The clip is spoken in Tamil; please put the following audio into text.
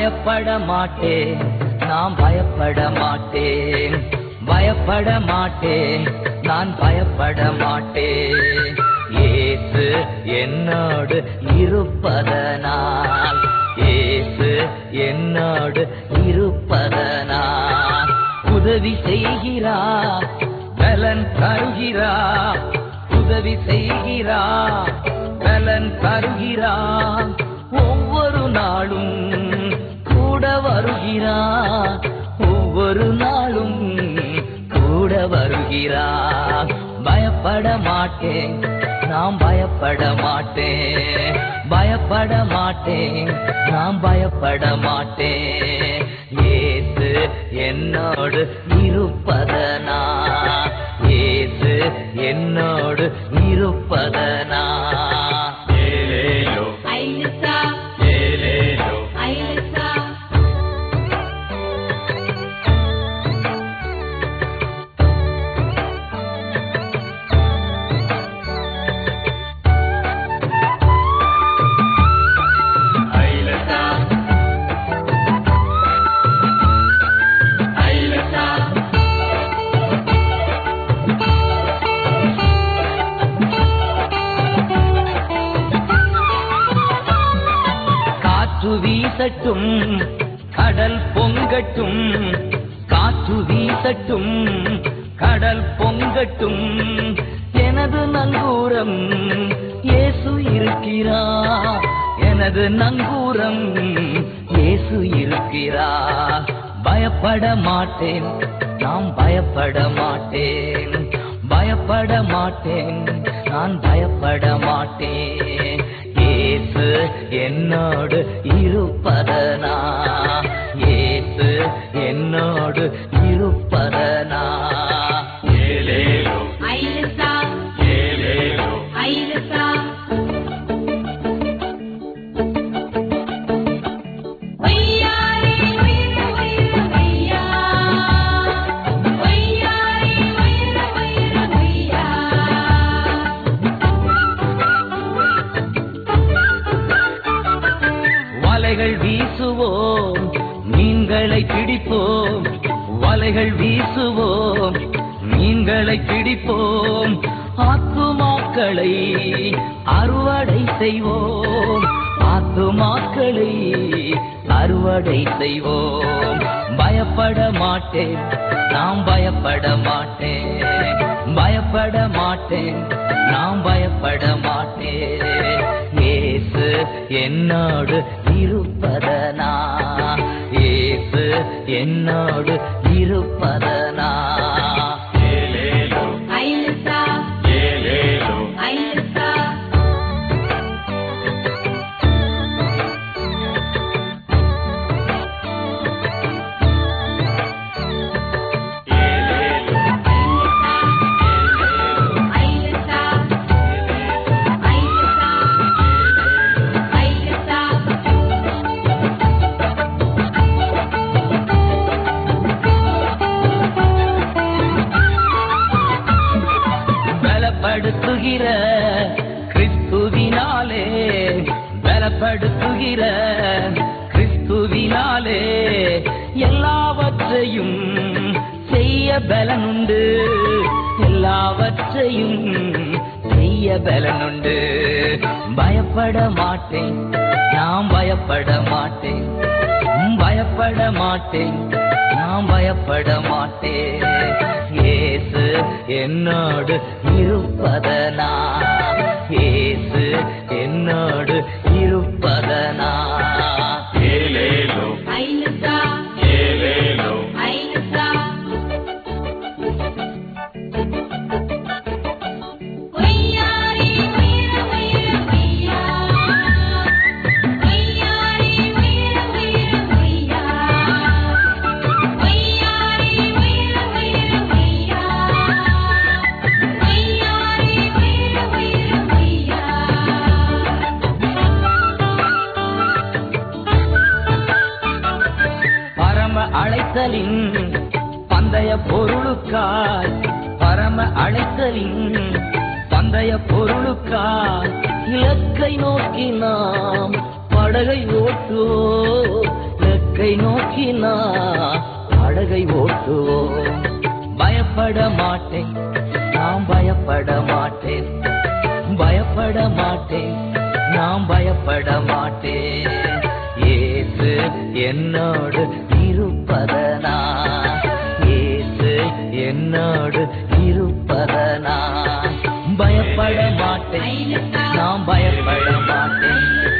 பயப்பட மாட்டேன் நான் பயப்பட மாட்டேன் பயப்பட மாட்டேன் நான் பயப்பட மாட்டேன் இயேசு என்னோடு இருப்பதனால் இயேசு என்னோடு இருப்பதனால் உதவி செய்கிறார் பலன் தருகிறார் உதவி செய்கிறார் பலன் தருகிறார் ஒவ்வொரு நாளும் கூட வருகிறார் ஒவ்வொரு நாளும் கூட வருகிறார் பயப்பட மாட்டேன் நாம் பயப்பட மாட்டேன் பயப்பட மாட்டேன் நாம் பயப்பட மாட்டேன் இயேசு என்னோடு இருப்பதனா இயேசு என்னோடு இருப்பதனா ஏலேலோ ஐலசா ஏலேலோ ஐலசா ஐலசா ஐலசா காற்று வீசட்டும் கடல் பொங்கட்டும் காற்று வீசட்டும் கடல் பொங்கட்டும் எனது நங்கூரம் இயேசு இருக்கிறார் எனது நங்கூரம் இயேசு இருக்கிறார் பயப்பட மாட்டேன் நாம் பயப்பட மாட்டேன் பயப்பட மாட்டேன் நான் பயப்பட மாட்டேன் இயேசு என்னோடு இருப்பதனா இயேசு என்னோடு இருப்பதனா ஏலேலோ ஐலசா ஏலேலோ ஐலசா வையாரே வைர வைர வையா வையாரே வைர வைர வையா வலைகள் வீசுவோம் மீன்களை பிடிப்போம் வலைகள் வீசுவோம் மீன்களை பிடிப்போம் ஆத்துமாக்களை அறுவடை செய்வோம் ஆத்துமாக்களை அறுவடை செய்வோம் பயப்பட மாட்டேன் நாம் பயப்பட மாட்டேன் பயப்பட மாட்டேன் நாம் பயப்பட மாட்டேன் இயேசு என்னோடு இருப்பதனா இயேசு என்னோடு இருப்பதனா ஏலேலோ ஐலசா ஏலேலோ ஐலசா ஏலேலோ ஐலசா ஐலசா ஐலசா பலப்படுத்துகிற கிறிஸ்துவினாலே பலப்படுத்துகிற கிறிஸ்துவினாலே எல்லாவற்றையும் செய்ய பலனுண்டு எல்லாவற்றையும் செய்ய பலனுண்டு பயப்பட மாட்டேன் நான் பயப்பட மாட்டேன் உம் பயப்பட மாட்டேன் நான் பயப்பட மாட்டேன் இயேசு என்னோடு இருப்பதனா இயேசு என்னோடு இருப்பதனா ஏலேலோ ஐலசா ஏலேலோ ஐலசா வையாரே வைர வைர வையா வையாரே வைர வைர வையா வையாரே வைர வைர வையா வையாரே வைர வைர வையா பரம அழைத்தலின் பந்தய பொருளுக்காய் பரம அழைத்தலின் பந்தய பொருளுக்காய் இலக்கை நோக்கி நாம் படகை ஓட்டுவோம் எதை நோக்கி நான் அழகை ஓட்டுவோம் பயப்பட மாட்டேன் நான் பயப்பட மாட்டேன் பயப்பட மாட்டேன் நான் பயப்பட மாட்டேன் இயேசு என்னோடு இருப்பதனா இயேசு என்னோடு இருப்பதனா பயப்பட மாட்டேன் நான் பயப்பட மாட்டேன்